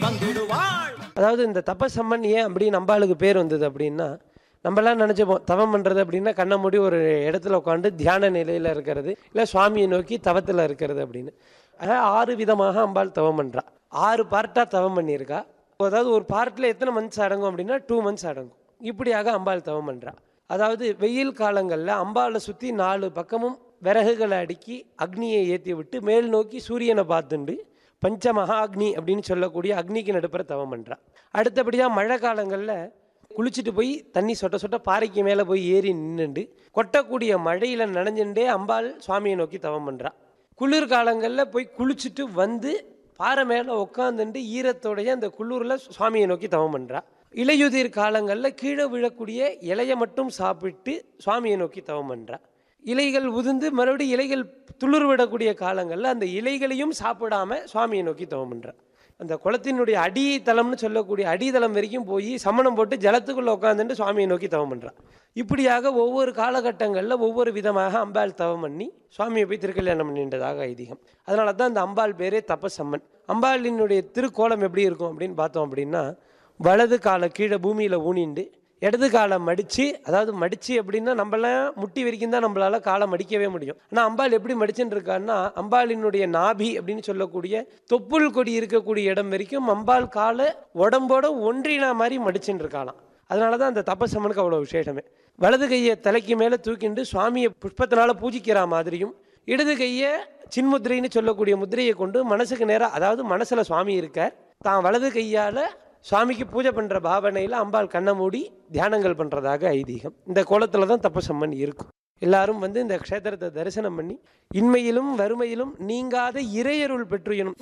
தந்திடுவாள் அதாவது இந்த தபசம்மன் ஏன் அப்படி நம்பாளுக்கு பேர் வந்தது அப்படின்னா நம்மலாம் நினச்சிப்போம் தவம் பண்ணுறது அப்படின்னா கண்ணை மூடி ஒரு இடத்துல உட்காந்து தியான நிலையில் இருக்கிறது இல்லை சுவாமியை நோக்கி தவத்தில் இருக்கிறது அப்படின்னு ஆக ஆறு விதமாக அம்பாள் தவம் பண்ணுறா ஆறு பார்ட்டாக தவம் பண்ணியிருக்கா அதாவது ஒரு பார்ட்டில் எத்தனை மந்த்ஸ் அடங்கும் அப்படின்னா டூ மந்த்ஸ் அடங்கும் இப்படியாக அம்பாள் தவம் பண்ணுறா அதாவது வெயில் காலங்களில் அம்பாளை சுற்றி நாலு பக்கமும் விறகுகளை அடுக்கி அக்னியை ஏற்றி விட்டு மேல் நோக்கி சூரியனை பார்த்துண்டு பஞ்ச மகாக்னி அப்படின்னு சொல்லக்கூடிய அக்னிக்கு நடுப்புற தவம் பண்ணுறா அடுத்தபடியாக மழை காலங்களில் குளிச்சுட்டு போய் தண்ணி சொட்ட சொட்ட பாறைக்கு மேலே போய் ஏறி நின்றுண்டு கொட்டக்கூடிய மழையில் நனைஞ்சுட்டே அம்பாள் சுவாமியை நோக்கி தவம் பண்ணுறா குளிர் காலங்களில் போய் குளிச்சுட்டு வந்து பாறை மேலே உட்காந்துட்டு ஈரத்தோடைய அந்த குளிரில் சுவாமியை நோக்கி தவம் பண்ணுறா இலையுதிர் காலங்களில் கீழே விழக்கூடிய இலையை மட்டும் சாப்பிட்டு சுவாமியை நோக்கி தவம் பண்ணுறா இலைகள் உதிர்ந்து மறுபடியும் இலைகள் துளிர் விடக்கூடிய காலங்களில் அந்த இலைகளையும் சாப்பிடாம சுவாமியை நோக்கி தவம் பண்றா. அந்த குளத்தினுடைய அடித்தளம்னு சொல்லக்கூடிய அடித்தளம் வரைக்கும் போய் சமணம் போட்டு ஜலத்துக்குள்ளே உட்காந்துட்டு சுவாமியை நோக்கி தவம் பண்ணுறா இப்படியாக ஒவ்வொரு காலகட்டங்களில் ஒவ்வொரு விதமாக அம்பாள் தவம் பண்ணி சுவாமியை போய் திருக்கல்யாணம் பண்ணின்றதாக ஐதீகம் அதனால தான் அந்த அம்பாள் பேரே தப்பசம்மன் அம்பாளினுடைய திருக்கோலம் எப்படி இருக்கும் அப்படின்னு பார்த்தோம் அப்படின்னா வலது காலை கீழே பூமியில் ஊனிண்டு இடது காலை மடித்து அதாவது மடித்து அப்படின்னா நம்மளாம் முட்டி வரைக்கும் தான் நம்மளால காலை மடிக்கவே முடியும் ஆனால் அம்பாள் எப்படி மடிச்சுன்னு இருக்கான்னா அம்பாளினுடைய நாபி அப்படின்னு சொல்லக்கூடிய தொப்புள் கொடி இருக்கக்கூடிய இடம் வரைக்கும் அம்பாள் காலை உடம்போட ஒன்றினா மாதிரி மடிச்சுன்னு இருக்காளாம் அதனால தான் அந்த தபசம்மனுக்கு அவ்வளோ விசேஷமே வலது கையை தலைக்கு மேலே தூக்கிண்டு சுவாமியை புஷ்பத்தினால பூஜிக்கிற மாதிரியும் இடது கையை சின்முத்திரைன்னு சொல்லக்கூடிய முத்திரையை கொண்டு மனசுக்கு நேராக அதாவது மனசில் சுவாமி இருக்கார் தான் வலது கையால் சுவாமிக்கு பூஜை பண்ணுற பாவனையில் அம்பாள் கண்ணை மூடி தியானங்கள் பண்ணுறதாக ஐதீகம் இந்த கோலத்தில் தான் தப்பசம்மன் இருக்கும் எல்லாரும் வந்து இந்த க்ஷேத்திரத்தை தரிசனம் பண்ணி இன்மையிலும் வறுமையிலும் நீங்காத இறையருள் பெற்றுயணும்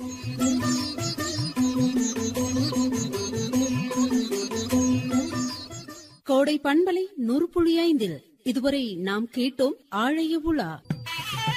கோடை பண்பலை நூறு புள்ளி ஐந்தில் இதுவரை நாம் கேட்டோம் ஆழைய உலா